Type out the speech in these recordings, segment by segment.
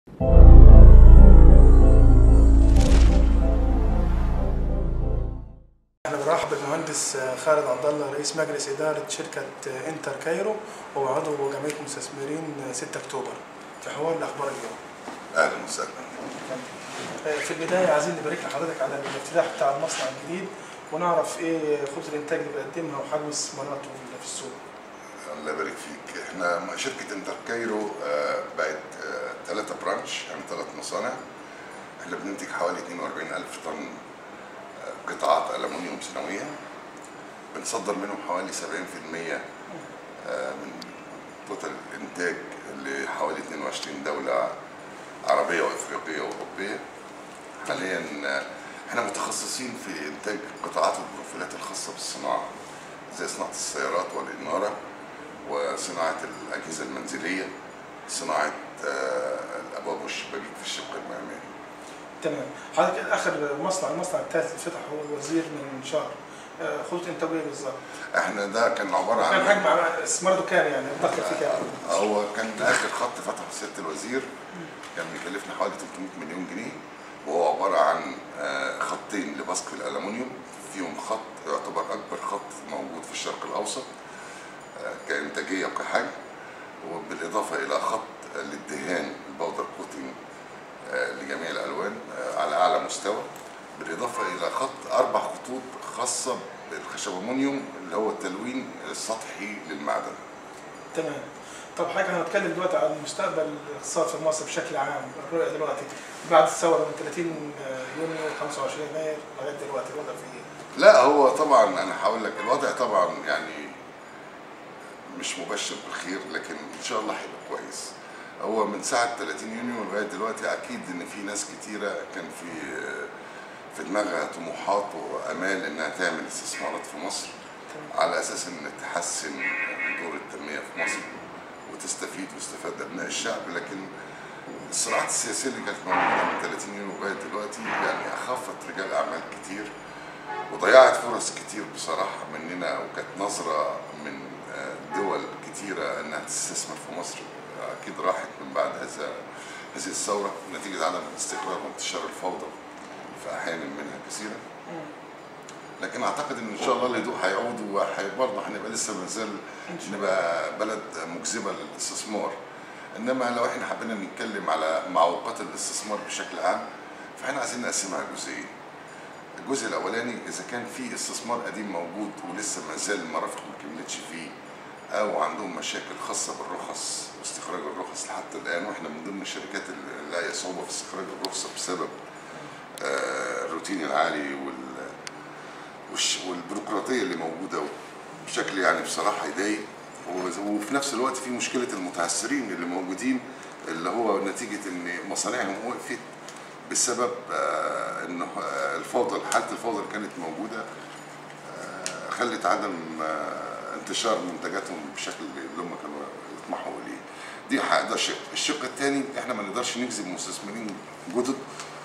احنا بنرحب بالمهندس خالد عبد الله رئيس مجلس اداره شركه انتر كايرو وعضو جمعيه مستثمرين 6 اكتوبر في حوار الاخبار اليوم. اهلا وسهلا في البدايه عايزين نبارك لحضرتك على الافتتاح بتاع المصنع الجديد ونعرف ايه خطوط الانتاج اللي بيقدمها وحجم استثماراته في السوق. الله يبارك فيك احنا شركه انتر كايرو آه، بقت ثلاثة برانش يعني ثلاث مصانع احنا بننتج حوالي 42 ألف طن آه، قطاعات ألمنيوم سنويا بنصدر منهم حوالي 70% آه، من توتال الإنتاج لحوالي 22 دولة عربية وإفريقية وأوروبية حاليا آه، احنا متخصصين في إنتاج قطاعات البروفيلات الخاصة بالصناعة زي صناعة السيارات والإنارة وصناعة الأجهزة المنزلية صناعة آه، الأبواب والشبابيك في الشق المعماري تمام حضرتك اخر مصنع المصنع الثالث اللي فتح هو الوزير من شهر آه، خطوط انتاجه ايه بالظبط؟ احنا ده كان عبارة كان عن حجم استثماره كام يعني؟ الدخل فيه كام؟ هو كان آخر خط فتحه سيادة الوزير كان بيكلفنا حوالي 300 مليون جنيه وهو عبارة عن آه، خطين لبسق الألمنيوم فيهم خط يعتبر أكبر خط موجود في الشرق الأوسط آه، كإنتاجية وكحجم وبالإضافة إلى خط للدهان الباودر كوتينج آه، لجميع الألوان آه، على أعلى مستوى بالإضافة إلى خط أربع خطوط خاصة بالخشب أمونيوم اللي هو التلوين السطحي للمعدن تمام طب حضرتك هنتكلم دلوقتي عن مستقبل الاقتصاد في مصر بشكل عام الرؤيه دلوقتي بعد الثوره من 30 يونيو 25 يناير لغايه دلوقتي الوضع فيه ايه؟ لا هو طبعا انا هقول لك الوضع طبعا يعني مش مبشر بالخير لكن ان شاء الله هيبقى كويس هو من ساعه 30 يونيو لغايه دلوقتي اكيد ان في ناس كتيره كان في في دماغها طموحات وامال انها تعمل استثمارات في مصر على اساس ان تحسن دور التنميه في مصر وتستفيد ويستفاد ابناء الشعب لكن الصراعات السياسيه اللي كانت موجوده من 30 يونيو لغايه دلوقتي يعني اخفت رجال اعمال كتير وضيعت فرص كتير بصراحه مننا وكانت نظره من آه، دول كتيره انها تستثمر في مصر اكيد راحت من بعد هذا هذه الثوره نتيجه عدم الاستقرار وانتشار الفوضى في احيان منها كثيره لكن اعتقد ان ان شاء الله الهدوء هيعود وبرضه هنبقى لسه ما نزال نبقى بلد مجذبه للاستثمار انما لو احنا حبينا نتكلم على معوقات الاستثمار بشكل عام فاحنا عايزين نقسمها جزئين الجزء الاولاني اذا كان في استثمار قديم موجود ولسه ما زال المرافق ما كملتش فيه او عندهم مشاكل خاصه بالرخص واستخراج الرخص لحتى الان واحنا من ضمن الشركات اللي لاقيه صعوبه في استخراج الرخصه بسبب آه، الروتين العالي وال والش- والبيروقراطيه اللي موجوده بشكل يعني بصراحه يضايق و- وفي نفس الوقت في مشكله المتعثرين اللي موجودين اللي هو نتيجه ان مصانعهم وقفت بسبب آه، ان آه، الفوضى حاله الفوضى اللي كانت موجوده آه، خلت عدم آه، انتشار منتجاتهم بالشكل اللي هم كانوا يطمحوا اليه. دي ح- ده شق، الشق الثاني احنا ما نقدرش نجذب مستثمرين جدد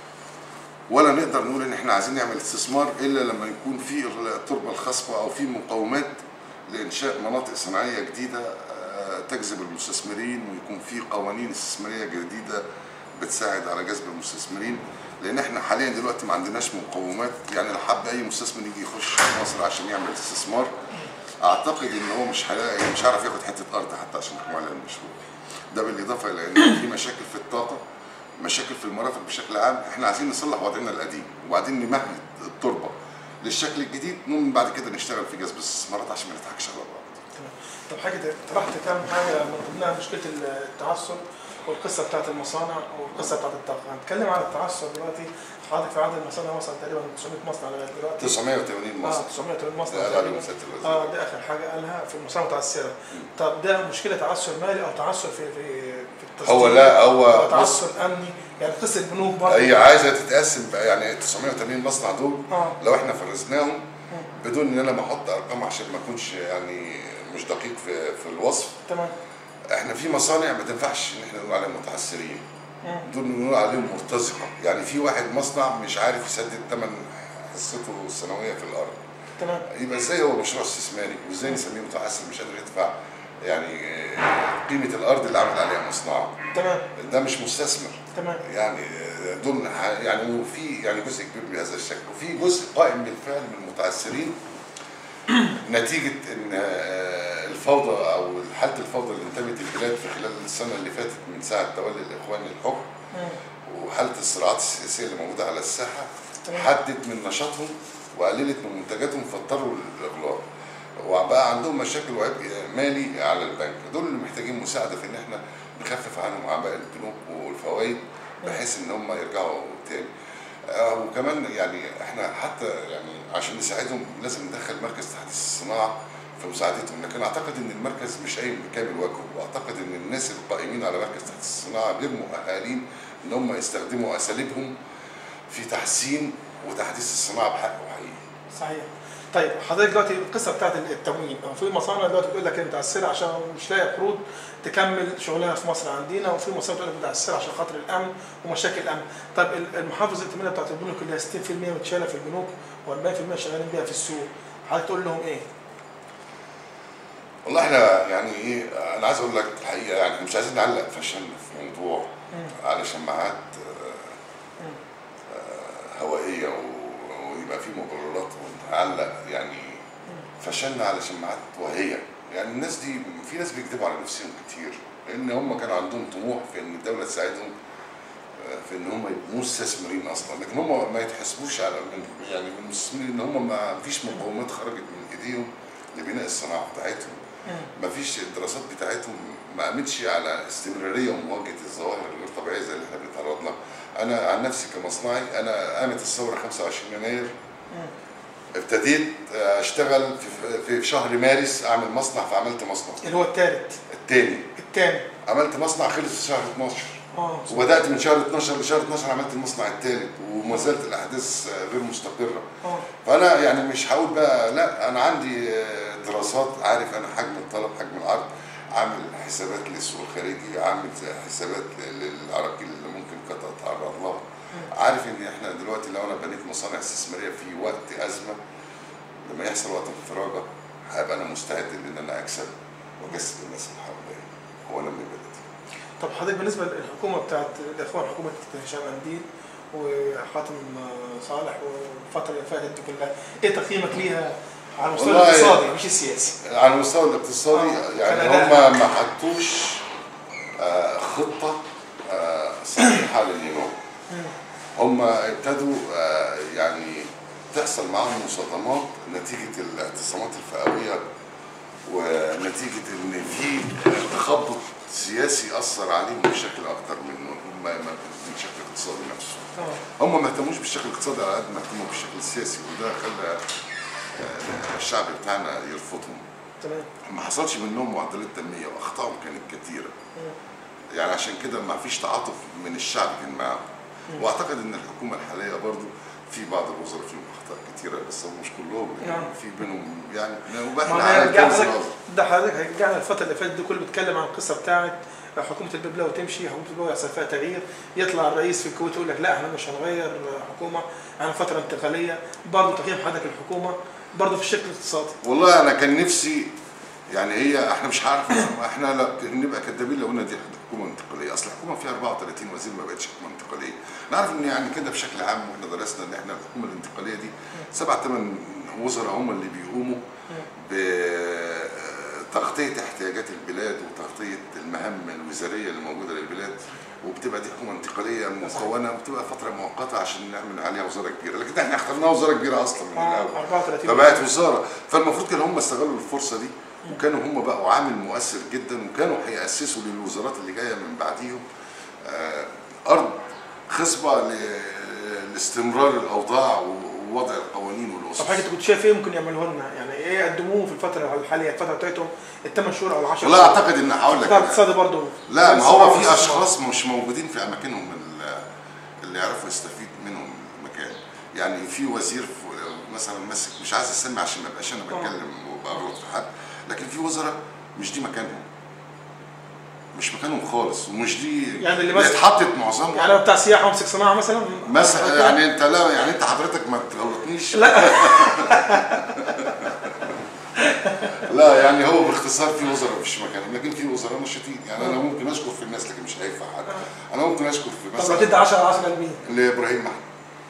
ولا نقدر نقول ان احنا عايزين نعمل استثمار الا لما يكون في التربه الخصبه او في مقومات لانشاء مناطق صناعيه جديده آه، تجذب المستثمرين ويكون في قوانين استثماريه جديده بتساعد على جذب المستثمرين لان احنا حاليا دلوقتي ما عندناش مقومات يعني لو حب اي مستثمر يجي يخش مصر عشان يعمل استثمار اعتقد ان هو مش هيلاقي مش هيعرف ياخد حته ارض حتى عشان يقوم عليها المشروع ده بالاضافه الى ان في مشاكل في الطاقه مشاكل في المرافق بشكل عام احنا عايزين نصلح وضعنا القديم وبعدين نمهد التربه للشكل الجديد ممكن بعد كده نشتغل في جذب الاستثمارات عشان ما نضحكش على بعض تمام طب حاجه طرحت كام حاجه من ضمنها مشكله التعثر والقصه بتاعت المصانع والقصه بتاعت الطاقه هنتكلم عن التعثر دلوقتي حضرتك في عدد المصانع وصل تقريبا 900 مصنع لغايه دلوقتي 980 اه مصنع 980 مصنع ده اقل تقريباً. من سياده الوزير اه دي اخر حاجه قالها في المصانع المتعثره طب ده مشكله تعثر مالي او تعثر في في في التصدير هو لا، هو أو بص- تعثر امني يعني قصه بنوك برضه هي عايزه تتقسم بقى يعني 980 مصنع دول اه لو احنا فرزناهم بدون ان انا ما احط ارقام عشان ما اكونش يعني مش دقيق في في الوصف تمام احنا في مصانع ما تنفعش ان احنا نقول عليهم متعثرين مم. دول نقول عليهم مرتزقه يعني في واحد مصنع مش عارف يسدد ثمن حصته السنويه في الارض تمام يبقى ازاي هو مشروع استثماري وازاي نسميه متعثر مش قادر يدفع يعني آه، قيمه الارض اللي عمل عليها مصنعه تمام ده مش مستثمر تمام يعني ضمن ح- يعني وفي يعني جزء كبير بهذا الشكل وفي جزء قائم بالفعل من المتعثرين نتيجه ان آه، الفوضى او حاله الفوضى اللي انتمت البلاد في خلال السنه اللي فاتت من ساعه تولي الاخوان للحكم مم. وحاله الصراعات السياسيه اللي موجوده على الساحه تمام. حدت من نشاطهم وقللت من منتجاتهم فاضطروا للاغلاق وبقى عندهم مشاكل وعبء مالي على البنك دول اللي محتاجين مساعده في ان احنا نخفف عنهم اعباء البنوك والفوائد بحيث ان هم يرجعوا تاني آه، وكمان يعني احنا حتى يعني عشان نساعدهم لازم ندخل مركز تحديث الصناعه في مساعدتهم لكن اعتقد ان المركز مش قايم بكامل وجهه واعتقد ان الناس القائمين على مركز تحديث الصناعه غير مؤهلين ان هم يستخدموا اساليبهم في تحسين وتحديث الصناعه بحق وحقيقي صحيح طيب حضرتك دلوقتي القصه بتاعت التموين أو في مصانع دلوقتي بتقول لك انت متاثره عشان مش لاقي قروض تكمل شغلها في مصر عندنا وفي مصانع بتقول لك متاثره عشان خاطر الامن ومشاكل الامن طيب ال- المحافظ الائتمانيه بتاعت البنوك اللي هي 60% متشاله في البنوك و40% شغالين بيها في السوق حضرتك تقول لهم ايه؟ والله احنا يعني ايه انا عايز اقول لك الحقيقه يعني إحنا مش عايزين نعلق فشلنا في موضوع على شماعات آه، آه، هوائيه و- ويبقى في مبررات ونعلق يعني فشلنا على شماعات وهيه يعني الناس دي في ناس بيكذبوا على نفسهم كتير لان هم كان عندهم طموح في ان الدوله تساعدهم آه، في ان هم يبقوا مستثمرين اصلا لكن هم ما يتحسبوش على من يعني من المستثمرين ان هم ما فيش مقومات خرجت من ايديهم لبناء الصناعه بتاعتهم ما فيش الدراسات بتاعتهم ما قامتش على استمراريه ومواجهه الظواهر الغير طبيعيه زي اللي احنا بنتعرض لها. انا عن نفسي كمصنعي انا قامت الثوره 25 يناير ابتديت اشتغل في في شهر مارس اعمل مصنع فعملت مصنع اللي هو الثالث الثاني الثاني عملت مصنع خلص في شهر 12 اه وبدات من شهر 12 لشهر 12 عملت المصنع الثالث وما زالت الاحداث غير مستقره اه فانا يعني مش هقول بقى لا انا عندي آه، دراسات عارف انا حجم الطلب حجم العرض عامل حسابات للسوق الخارجي عامل حسابات للعراقيل اللي ممكن قطع تتعرض لها عارف ان احنا دلوقتي لو انا بنيت مصانع استثماريه في وقت ازمه لما يحصل وقت انفراجه هبقى انا مستعد ان انا اكسب واكسب الناس اللي حواليا هو انا من بلدي طب حضرتك بالنسبه للحكومه بتاعت الاخوان حكومه هشام قنديل وحاتم صالح والفتره اللي فاتت دي كلها ايه تقييمك ليها على المستوى والله- الاقتصادي مش السياسي؟ على المستوى الاقتصادي آه، يعني كان هم ما حطوش آه، خطه آه، صحيحه للنمو هم ابتدوا آه، يعني تحصل معاهم مصادمات نتيجه الاعتصامات الفئويه ونتيجه ان في تخبط سياسي اثر عليهم بشكل اكتر من من من شكل اقتصادي نفسه. اه هم ما اهتموش بالشكل الاقتصادي على قد ما اهتموا بالشكل السياسي وده خلى آه، الشعب بتاعنا يرفضهم. تمام ما حصلش منهم معدلات تنميه واخطائهم كانت كتيره. يعني عشان كده ما فيش تعاطف من الشعب كان معاهم. واعتقد ان الحكومه الحاليه برضو في بعض الوزراء فيهم اخطاء كتيره بس هم مش كلهم يعني نعم. في بينهم يعني وبقى ما على هيرجع الكنز حضرتك الأصغر. ده حضرتك هيرجعنا الفتره اللي فاتت دي كله بيتكلم عن القصه بتاعت حكومه الببلاوي تمشي حكومه الببلاوي يحصل فيها تغيير يطلع الرئيس في الكويت يقول لك لا احنا مش هنغير حكومه احنا فتره انتقاليه برضه تقييم حضرتك الحكومه برضه في الشكل الاقتصادي والله انا كان نفسي يعني هي احنا مش عارف احنا لا نبقى كدابين لو قلنا دي حكومه انتقاليه اصل الحكومه فيها 34 وزير ما بقتش حكومه انتقاليه نعرف ان يعني كده بشكل عام واحنا درسنا ان احنا الحكومه الانتقاليه دي سبع ثمان وزراء هم اللي بيقوموا بتغطيه احتياجات البلاد وتغطيه المهام الوزاريه اللي موجوده للبلاد وبتبقى دي حكومه انتقاليه مكونه وبتبقى فتره مؤقته عشان نعمل عليها وزاره كبيره لكن احنا اخترناها وزاره كبيره اصلا من آه، الاول 34 فبقت وزاره فالمفروض كانوا هم استغلوا الفرصه دي وكانوا هم بقوا عامل مؤثر جدا وكانوا هيأسسوا للوزارات اللي جايه من بعديهم آه، ارض خصبه ل- لاستمرار الاوضاع ووضع القوانين طب والاسس حضرتك كنت شايف ايه ممكن يعملوه لنا يعني ايه يقدموه في الفتره الحاليه الفتره بتاعتهم الثمان شهور او العشر والله اعتقد ان هقول لك القطاع الاقتصادي برضه لا ما هو في الاستثمار. اشخاص مش موجودين في اماكنهم ال- اللي يعرفوا يستفيد منهم المكان يعني في وزير في- مثلا ماسك مش عايز اسمي عشان ما ابقاش انا بتكلم وبغلط في حد لكن في وزراء مش دي مكانهم مش مكانهم خالص ومش دي يعني اللي ماسك- اتحطت معظمها يعني لو بتاع سياحه ومسك صناعه مثلا مثلا يعني انت لا يعني انت حضرتك ما تغلطنيش لا لا يعني هو باختصار في وزراء مفيش مكانهم لكن في وزراء نشيطين يعني انا ممكن اشكر في الناس لكن مش هينفع حد انا ممكن اشكر في طب لو مثلا تدي 10 10 لمين؟ لابراهيم محمد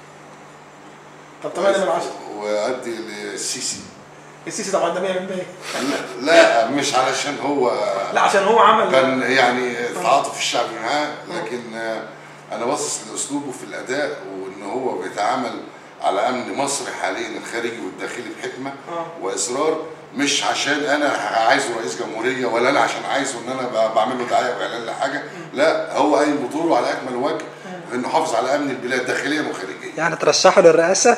طب 8 من 10 وادي للسيسي السيسي طبعا ده 100% لا, لا مش علشان هو لا عشان هو عمل كان يعني تعاطف الشعب معاه لكن آه، انا باصص لاسلوبه في الاداء وان هو بيتعامل على امن مصر حاليا الخارجي والداخلي بحكمه آه. واصرار مش عشان انا عايزه رئيس جمهوريه ولا انا عشان عايزه ان انا ب- بعمل له دعايه واعلان لحاجه لا هو قايم بطوله على اكمل وجه انه حافظ على امن البلاد داخليا وخارجيا يعني ترشحوا للرئاسة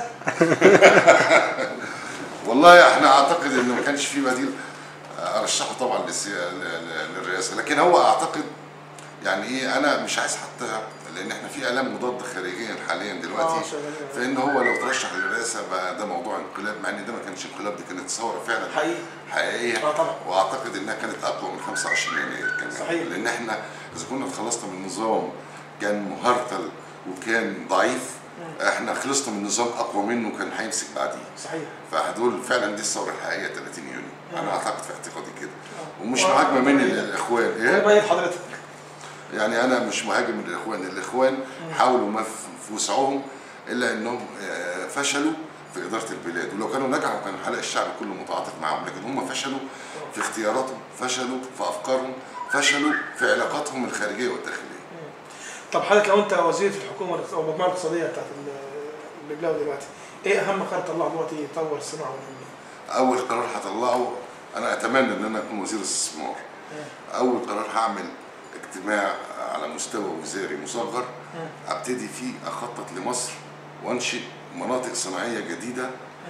والله احنا اعتقد انه ما كانش في بديل ارشحه طبعا للسي- ل- ل- للرئاسه لكن هو اعتقد يعني ايه انا مش عايز حتى لان احنا في الام مضاد خارجيا حاليا دلوقتي آه، شغالين. فان هو لو ترشح للرئاسه بقى ده موضوع انقلاب مع ان ده ما كانش انقلاب دي كانت ثوره فعلا حقيقي حقيقيه آه، طبعا. واعتقد انها كانت اقوى من 25 يناير كمان صحيح. لان احنا اذا كنا اتخلصنا من نظام كان مهرطل وكان ضعيف احنا خلصنا من نظام اقوى منه كان هيمسك بعديه صحيح فهدول فعلا دي الثوره الحقيقيه 30 يونيو انا اعتقد في اعتقادي كده ومش و- مهاجمه من و- الاخوان ايه ايه باين حضرتك يعني انا مش مهاجم من الاخوان الاخوان حاولوا ما في- في وسعهم الا انهم آه، فشلوا في اداره البلاد ولو كانوا نجحوا كان هنلاقي الشعب كله متعاطف معاهم لكن هم فشلوا في اختياراتهم فشلوا في افكارهم فشلوا في علاقاتهم الخارجيه والداخليه طب حضرتك لو انت وزير في الحكومه او المجموعه الاقتصاديه بتاعت ال- البلاد دلوقتي ايه اهم قرار طلعه دلوقتي يطور الصناعه والتنميه؟ اول قرار هطلعه انا اتمنى ان انا اكون وزير استثمار اول قرار هعمل اجتماع على مستوى وزاري مصغر ابتدي فيه اخطط لمصر وانشئ مناطق صناعيه جديده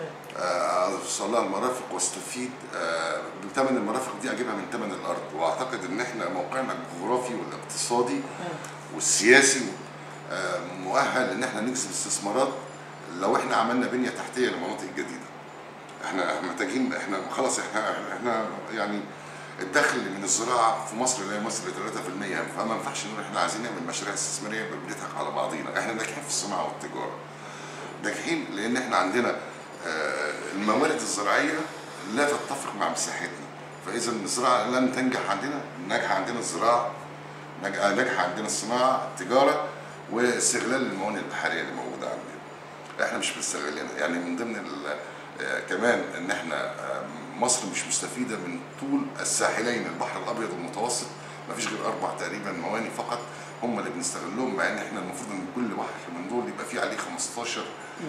آه، اوصل لها المرافق واستفيد آه، بثمن المرافق دي اجيبها من ثمن الارض واعتقد ان احنا موقعنا الجغرافي والاقتصادي والسياسي آه، مؤهل ان احنا نجذب استثمارات لو احنا عملنا بنيه تحتيه للمناطق الجديده احنا محتاجين احنا خلاص احنا احنا, احنا يعني الدخل من الزراعه في مصر لا يمثل 3% فما ينفعش نقول احنا عايزين نعمل مشاريع استثماريه بنضحك على بعضينا احنا ناجحين في الصناعه والتجاره ناجحين لان احنا عندنا آه، الموارد الزراعيه لا تتفق مع مساحتنا فاذا الزراعه لن تنجح عندنا ناجحه عندنا الزراعه ناج- آه، ناجحه عندنا الصناعه التجاره واستغلال الموانئ البحريه اللي موجوده عندنا احنا مش مستغلينها يعني من ضمن ال- آه، كمان ان احنا آه، مصر مش مستفيده من طول الساحلين البحر الابيض والمتوسط ما فيش غير اربع تقريبا موانئ فقط هم اللي بنستغلهم مع ان احنا المفروض ان كل بحر من دول يبقى فيه عليه 15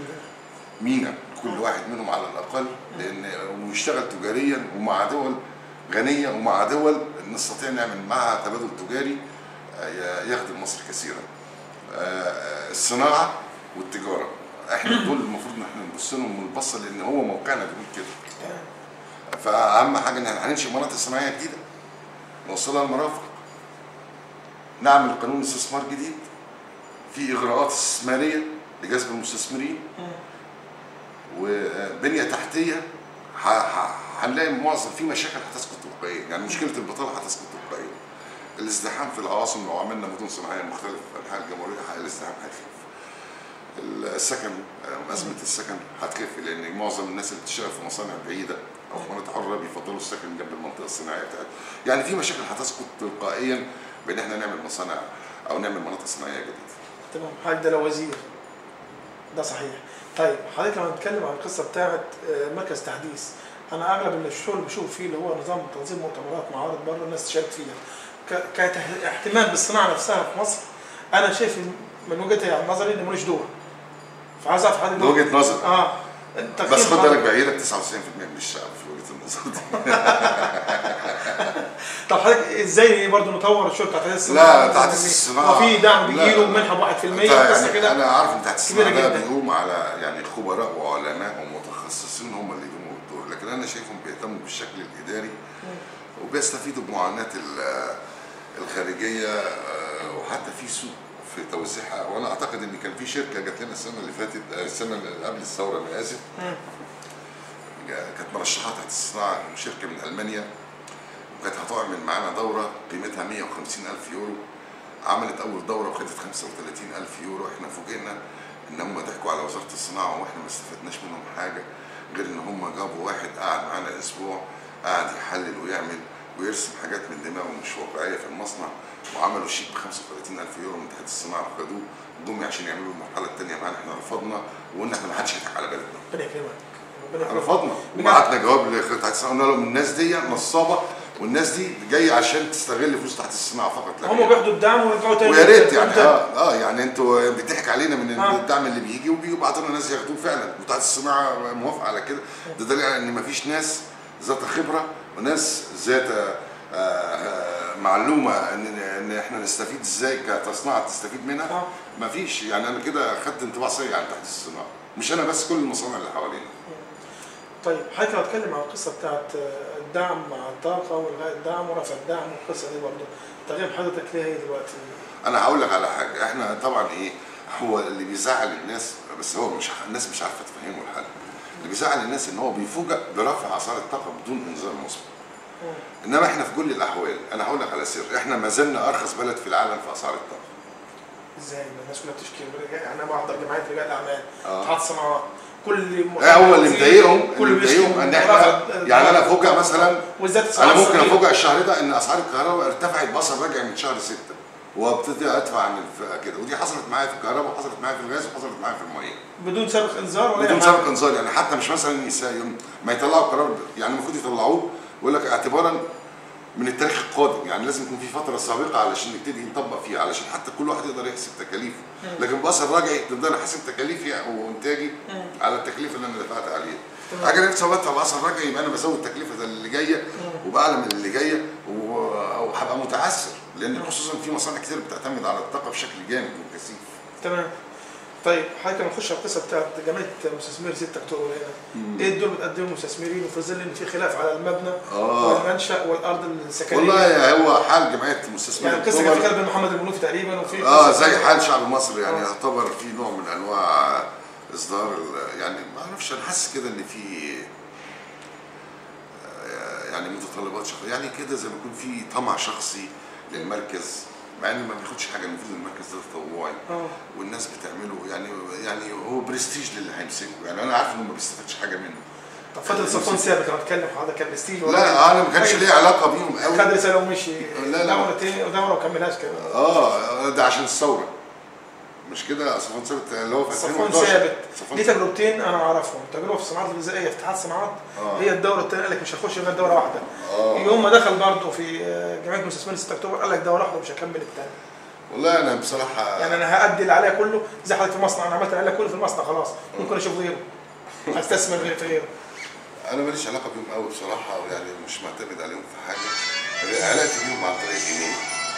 مينا كل واحد منهم على الاقل لان ويشتغل تجاريا ومع دول غنيه ومع دول نستطيع نعمل معها تبادل تجاري آه، يخدم مصر كثيرا. آه، الصناعه والتجاره احنا دول المفروض ان احنا نبص لهم من البصه لان هو موقعنا بيقول كده. فاهم حاجه ان احنا هننشئ مناطق صناعيه جديده نوصلها المرافق نعمل قانون استثمار جديد في اغراءات استثماريه لجذب المستثمرين وبنيه تحتيه ح- ح- هنلاقي معظم في مشاكل هتسقط تلقائيا يعني مشكله البطاله هتسقط تلقائيا الازدحام في العواصم لو عملنا مدن صناعيه مختلفه في انحاء الجمهوريه ح- الازدحام هيخف السكن آه، ازمه السكن هتخف لان معظم الناس اللي بتشتغل في مصانع بعيده او في مناطق حره بيفضلوا السكن جنب المنطقه الصناعيه بتاعتهم يعني في مشاكل هتسقط تلقائيا بان احنا نعمل مصانع او نعمل مناطق صناعيه جديده تمام حضرتك ده لو وزير ده صحيح طيب حضرتك لما نتكلم عن القصه بتاعت آه، مركز تحديث انا اغلب اللي الشغل اللي بشوف فيه اللي هو نظام تنظيم مؤتمرات معارض بره الناس تشارك فيها ك- كاهتمام بالصناعه نفسها في مصر انا شايف من وجهه نظري ان ملوش دور فعايز اعرف حضرتك من وجهه نظر اه انت بس كيف خد بالك حضرتك- بعيدك 99% من الشعب في وجهه النظر دي طب حضرتك ازاي برضه نطور الشغل بتاع تحديث لا تحديث الصناعه وفي دعم لا، بيجي له لا. منحه ب 1% أنت قصه يعني كده انا عارف ان تحديث الصناعه كبيرة ده جدا. بيقوم على يعني خبراء وعلماء ومتخصصين هم اللي يقوموا بالدور لكن انا شايفهم بيهتموا بالشكل الاداري وبيستفيدوا بمعاناه ال- الخارجيه آه، وحتى في سوق في توزيعها وانا اعتقد ان كان في شركه جات لنا السنه اللي فاتت آه، السنه اللي قبل الثوره انا اسف مم. كانت مرشحه تحت الصناعه شركه من المانيا وكانت هتعمل معانا دوره قيمتها 150 الف يورو عملت اول دوره وخدت 35 الف يورو احنا فوجئنا ان هم ضحكوا على وزاره الصناعه واحنا ما استفدناش منهم حاجه غير ان هم جابوا واحد قعد معانا اسبوع قعد يحلل ويعمل ويرسم حاجات من دماغه مش واقعيه في المصنع وعملوا شيك ب 35000 يورو من اتحاد الصناعه وخدوه جم عشان يعملوا المرحله الثانيه معانا احنا رفضنا وقلنا احنا ما حدش يضحك على بلدنا ربنا يكرمك ربنا يكرمك رفضنا بجد. وبعتنا جواب لاتحاد الصناعه قلنا لهم الناس دي نصابه والناس دي جايه عشان تستغل فلوس تحت الصناعه فقط لا هم غير. بياخدوا الدعم ويرجعوا تاني ويا ريت يعني قدام. اه اه يعني انتوا بتضحك علينا من آه. الدعم اللي بيجي وبيجوا بعض ناس ياخدوه فعلا وتحت الصناعه موافقه على كده ده دليل على ان مفيش ناس ذات خبره وناس ذات آه، آه، معلومه ان ان احنا نستفيد ازاي كتصنيع تستفيد منها آه. مفيش يعني انا كده خدت انطباع سيء عن تحت الصناعه مش انا بس كل المصانع اللي حوالينا طيب حضرتك لو اتكلم عن القصه بتاعت آه، الدعم مع الطاقه والغاء الدعم ورفع الدعم والقصه دي برضه تغيب حضرتك ليه هي دلوقتي؟ انا هقول لك على حاجه احنا طبعا ايه هو اللي بيزعل الناس بس هو مش الناس مش عارفه تفهمه الحل اللي بيزعل الناس ان هو بيفوجئ برفع اسعار الطاقه بدون انذار مسبق مم. انما احنا في كل الاحوال انا هقول لك على سر احنا ما زلنا ارخص بلد في العالم في اسعار الطاقه ازاي ما الناس كلها بتشكي يعني انا بحضر جمعيه رجال الاعمال آه. اتحاد الصناعات كل م- اه هو اللي مضايقهم كل اللي مضايقهم ان احنا يعني انا فوجئ مثلا وبالذات انا ممكن الصغيرة. افوجئ الشهر ده ان اسعار الكهرباء ارتفعت بصل راجع من شهر 6 وابتدي ادفع عن الف- كده ودي حصلت معايا في الكهرباء وحصلت معايا في الغاز وحصلت معايا في الميه بدون سابق انذار ولا بدون أي حاجة. سابق انذار يعني حتى مش مثلا يسا- يوم ما يطلعوا قرار يعني المفروض يطلعوه يقول لك اعتبارا من التاريخ القادم يعني لازم يكون في فتره سابقه علشان نبتدي نطبق فيها علشان حتى كل واحد يقدر يحسب تكاليفه لكن بصل راجعي تقدر انا حاسب تكاليفي وانتاجي على التكلفه اللي انا دفعت عليها تمام. حاجه نفسي بدفع بصل راجعي يبقى انا بزود التكلفه اللي جايه وبعلى من اللي جايه و- وهبقى متعثر لان خصوصا في مصانع كتير بتعتمد على الطاقه بشكل جامد وكثيف تمام طيب حضرتك لما نخش على القصه بتاعت جمعيه مستثمر 6 اكتوبر هنا ايه الدور بتقدمه المستثمرين وفي ظل ان في خلاف على المبنى آه. والمنشا والارض السكنيه والله هو حال جمعيه المستثمر يعني القصه كان في خلاف بين محمد المنوفي تقريبا وفي اه قصة- زي حال شعب مصر يعني آه. يعتبر في نوع من انواع اصدار ال- يعني ما اعرفش انا حاسس كده ان في آه، يعني متطلبات شخصيه يعني كده زي ما يكون في طمع شخصي للمركز مع ان ما بياخدش حاجه المفروض المركز ده تطوعي اه والناس بتعمله يعني يعني هو برستيج للي هيمسكه يعني انا عارف انه ما بيستفادش حاجه منه طب فتره صفوان ثابت لما اتكلم حضرتك كان برستيج ولا لا انا ما كانش ليه علاقه بيهم قوي خد رساله ومشي لا، لا. دوره تاني ودوره وكملهاش كمان اه ده عشان الثوره مش كده صفوان ثابت اللي هو في صفوان 2011 ثابت صفوان دي تجربتين انا اعرفهم تجربه في الصناعات الغذائيه في اتحاد الصناعات آه. هي الدوره الثانيه قال لك مش هخش غير دوره واحده آه. يوم ما دخل برضه في آه، جمعيه مستثمرين 6 اكتوبر قال لك دوره واحده مش هكمل الثانيه والله انا بصراحه يعني انا هادي اللي عليا كله زي حضرتك في المصنع انا عملت اللي عليا كله في المصنع خلاص ممكن اشوف غيره استثمر غير في غيره انا ماليش علاقه بيهم قوي بصراحه يعني مش معتمد عليهم في حاجه علاقتي بيهم عن طريق الايميل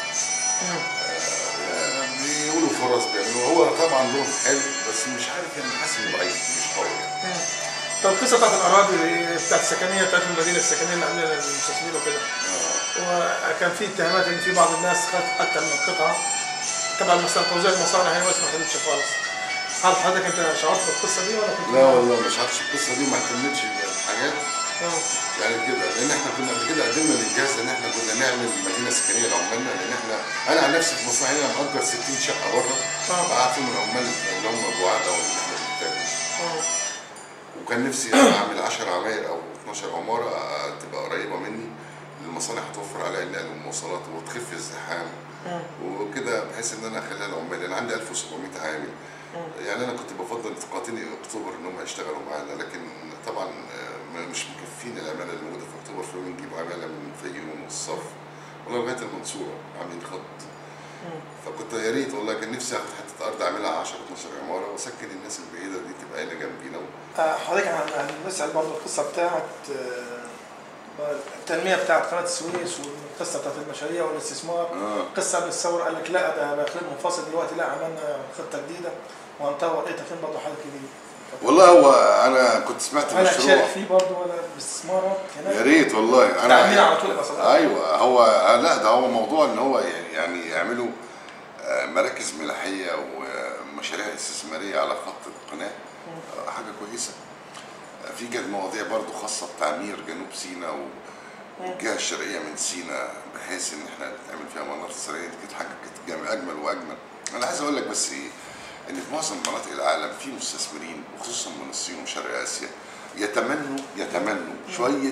آه، بيقولوا فرص بيعملوا هو طبعا لهم حلو بس مش عارف يعني حاسس انه ضعيف مش قوي يعني. طب القصه بتاعت الاراضي بتاعت السكنيه بتاعت المدينه السكنيه اللي عاملينها للمستثمرين وكده وكان في اتهامات ان في بعض الناس خدت اكثر من قطعه طبعا مثلا توزيع المصانع هنا بس ما خدتش خالص هل حضرتك انت شعرت بالقصه دي ولا كنت لا والله مش عارف القصه دي ما اهتمتش بالحاجات آه. يعني كده لان احنا كنا قبل كده قدمنا للجهاز ان احنا كنا نعمل مدينه سكنيه لعمالنا لان احنا انا عن نفسي في مصنعي هنا مأجر 60 شقه بره آه. قعدت فيهم العمال اللي هم بعاد او اللي احنا بنحتاجهم آه. وكان نفسي اعمل 10 عماير او 12 عماره آه، تبقى قريبه مني المصانع هتوفر عليا النقل والمواصلات وتخف الزحام مم. وكده بحيث ان انا اخليها العمال انا عندي 1700 عامل يعني انا كنت بفضل تقاطيني اكتوبر ان هم يشتغلوا معانا لكن طبعا آه، ما- مش مكفين العماله اللي موجوده في اكتوبر فبنجيب عماله من الفيوم والصف والله لغايه المنصوره عاملين خط مم. فكنت يا ريت والله كان نفسي اخد حته ارض اعملها 10 12 عماره واسكن الناس البعيده دي تبقى هنا جنبينا آه، حضرتك هن- هنسال برضه القصه بتاعت آه، التنميه بتاعت قناه السويس والقصه بتاعت المشاريع والاستثمار اه قصه قبل الثوره قال لك لا ده بقى اقليم منفصل دلوقتي لا عملنا خطه جديده وهنطور ايه تخين برضه حاجه جديده والله هو انا كنت سمعت هل مشروع هتشارك فيه برضه ولا باستثمارات هناك؟ يا ريت والله تعمير انا على طول يبقى صدقه ايوه هو لا ده هو موضوع ان هو يعني يعني يعملوا آه، مراكز ملاحيه ومشاريع استثماريه على خط القناه آه، حاجه كويسه آه، في كانت مواضيع برضو خاصه بتعمير جنوب سيناء والجهه الشرقيه من سيناء بحيث ان احنا نعمل فيها مناطق سريه دي كانت حاجه كانت جم- اجمل واجمل انا عايز اقول لك بس ايه ان في معظم مناطق العالم في مستثمرين وخصوصا من الصين وشرق اسيا يتمنوا يتمنوا شويه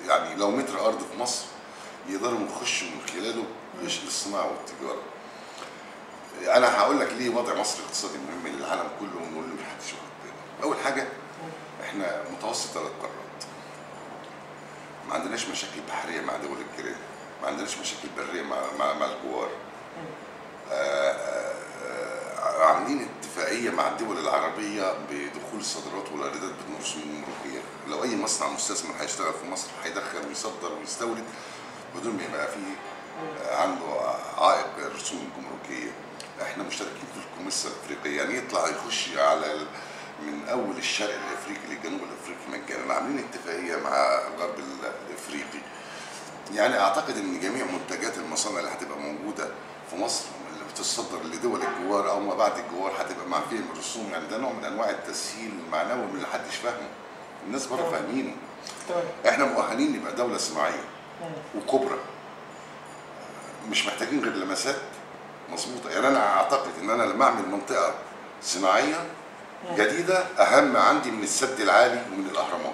يعني لو متر ارض في مصر يقدروا يخشوا من خلاله للش- للصناعه والتجاره انا هقول لك ليه وضع مصر الاقتصادي مهم للعالم كله واللي محدش واخد باله اول حاجه احنا متوسط ثلاث قارات ما عندناش مشاكل بحريه مع دول الجيران ما عندناش مشاكل بريه مع مع, مع الجوار آه، آه، آه، عاملين اتفاقيه مع الدول العربيه بدخول الصادرات والايرادات بدون رسوم جمركيه لو اي مصنع مستثمر هيشتغل في مصر هيدخل ويصدر ويستورد بدون ما يبقى فيه آه، عنده عائق الرسوم الجمركيه احنا مشتركين في الكوميسا الافريقيه يعني يطلع يخش على ال- من اول الشرق الافريقي للجنوب الافريقي مجانا عاملين اتفاقيه مع الغرب ال- الافريقي يعني اعتقد ان جميع منتجات المصانع اللي هتبقى موجوده في مصر اللي بتتصدر لدول الجوار او ما بعد الجوار هتبقى معفيه من الرسوم يعني ده نوع من انواع التسهيل المعنوي من اللي محدش فاهمه الناس بره تمام. فاهمينه تمام احنا مؤهلين نبقى دوله صناعيه مم. وكبرى مش محتاجين غير لمسات مظبوطه يعني انا اعتقد ان انا لما اعمل منطقه صناعيه جديده اهم عندي من السد العالي ومن الاهرامات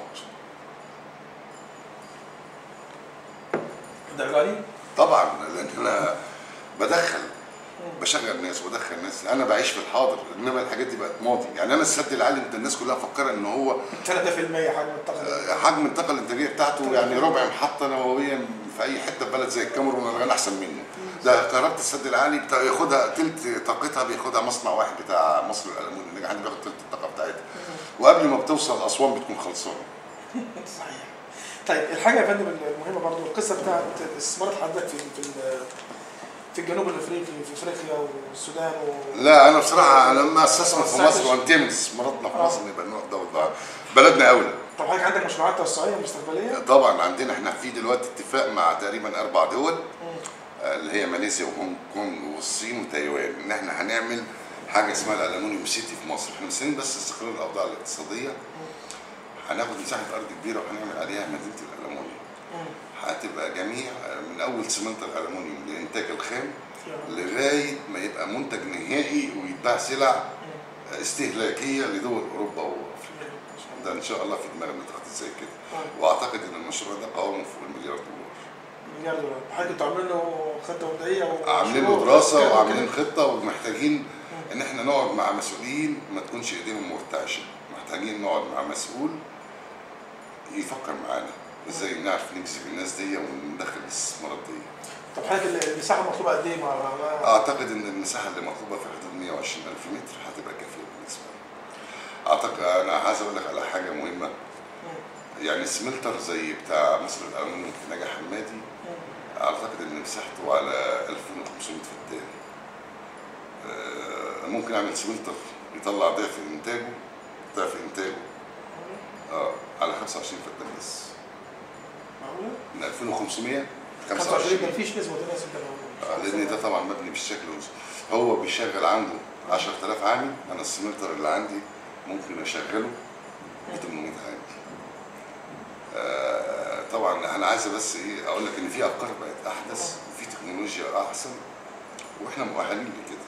ده غالي طبعا لان انا بدخل بشغل ناس وبدخل ناس انا بعيش في الحاضر انما الحاجات دي بقت ماضي يعني انا السد العالي انت الناس كلها فكرة ان هو 3% حجم الطاقه حجم الطاقه الانتاجيه بتاعته يعني ربع محطه نوويه في اي حته في بلد زي الكاميرون ولا احسن منه ده كهرباء السد العالي بتاع ياخدها تلت طاقتها بياخدها مصنع واحد بتاع مصر الالموني اللي عندي بياخد تلت الطاقه بتاعتها وقبل ما بتوصل اسوان بتكون خلصانه صحيح طيب الحاجه يا فندم المهمه برضو القصه بتاعت استثمارات حضرتك في في ال- في الجنوب الافريقي في افريقيا والسودان و... لا انا بصراحه انا لما استثمر في ما مصر وانتهي من استثماراتنا في آه. مصر نبقى نروح دوله بلدنا اولى طب حضرتك عندك مشروعات توسعيه مستقبليه؟ طبعا عندنا احنا في دلوقتي اتفاق مع تقريبا اربع دول آه، اللي هي ماليزيا وهونج كونج والصين وتايوان ان احنا هنعمل حاجه اسمها الالومنيوم سيتي في مصر احنا مستنيين بس استقرار الاوضاع الاقتصاديه هناخد مساحه ارض كبيره وهنعمل عليها مدينه الالومنيوم هتبقى جميع آه، من اول سمنت الالومنيوم لانتاج الخام لغايه ما يبقى منتج نهائي ويتباع سلع استهلاكيه لدول اوروبا وافريقيا ده ان شاء الله في دماغنا تخطيط زي كده واعتقد ان المشروع ده قوامه فوق المليار دولار مليار دولار حضرتك انتوا عاملين له خطه مبدئيه و- عاملين له ومشروع دراسه وكده وعاملين وكده؟ خطه ومحتاجين ان احنا نقعد مع مسؤولين ما تكونش ايديهم مرتعشه محتاجين نقعد مع مسؤول يفكر معانا ازاي نعرف نجذب الناس دي وندخل الاستثمارات دي طب حضرتك المساحه المطلوبه قد ايه؟ مع مع- اعتقد ان المساحه اللي مطلوبه في حدود 120 الف متر هتبقى كافيه بالنسبه لنا اعتقد انا عايز اقول لك على حاجه مهمه يعني سملتر زي بتاع مصر الالومنيوم في نجا حمادي اعتقد ان مساحته على 2500 فدان آه، ممكن اعمل سملتر يطلع ضعف انتاجه ضعف انتاجه اه على 25 فدان بس معقوله؟ من 2500 25 ما فيش نسبه تناسب ده آه، لان ده طبعا مبني بالشكل والس- هو بيشغل عنده 10000 عامل انا السمنتر اللي عندي ممكن اشغله ب 800 عامل آه، طبعا انا عايز بس ايه اقول لك ان في افكار بقت احدث وفي تكنولوجيا احسن واحنا مؤهلين لكده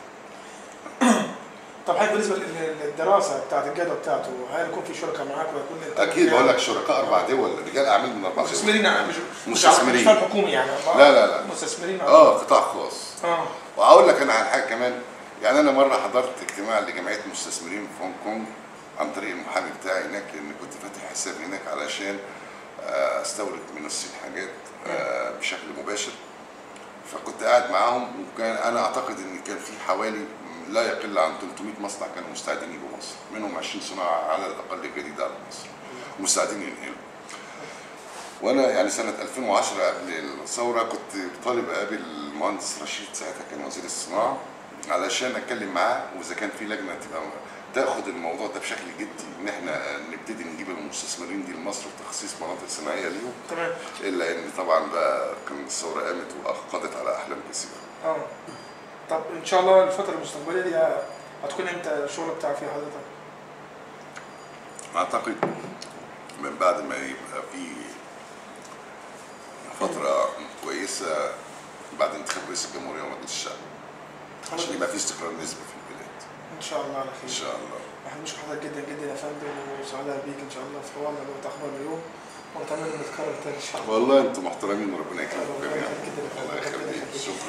طب حضرتك بالنسبه لل- للدراسه بتاعت الجدوى بتاعته هل يكون في شركاء معاك ويكون انت اكيد بقول لك شركاء اربع دول رجال اعمال من اربع دول مستثمرين يعني مش مش مستثمرين. مش فاهم حكومي يعني لا، لا، لا. مستثمرين اه قطاع خاص اه واقول لك انا على حاجه كمان يعني انا مره حضرت اجتماع لجمعيه مستثمرين في هونج كونج عن طريق المحامي بتاعي هناك لان كنت فاتح حساب هناك علشان آه، استورد من الصين حاجات آه، بشكل مباشر فكنت قاعد معاهم وكان انا اعتقد ان كان في حوالي لا يقل عن 300 مصنع كانوا مستعدين يجوا مصر منهم 20 صناعه على الاقل جديده على مصر مستعدين ينقلوا وانا يعني سنه 2010 قبل الثوره كنت طالب اقابل المهندس رشيد ساعتها كان وزير الصناعه علشان اتكلم معاه واذا كان في لجنه تبقى تاخد الموضوع ده بشكل جدي ان احنا نبتدي نجيب المستثمرين دي لمصر وتخصيص مناطق صناعيه ليهم تمام الا ان طبعا بقى كان الثوره قامت وقضت على احلام كثيره اه طب ان شاء الله الفتره المستقبليه دي هتكون امتى الشغل بتاعك فيها حضرتك؟ اعتقد من بعد ما يبقى في فتره كويسه بعد انتخاب رئيس الجمهوريه ومجلس الشعب عشان يبقى في استقرار نسبي في البلاد ان شاء الله على ان خير شاء الله احنا بنشكر حضرتك جدا جدا يا فندم وسعداء بيك ان شاء الله في حوارنا اللي هو اخبار اليوم واتمنى انه يتكرر تاني ان شاء الله والله انتم محترمين وربنا يكرمكم الله جميعا يخليك. الله يخليك شكرا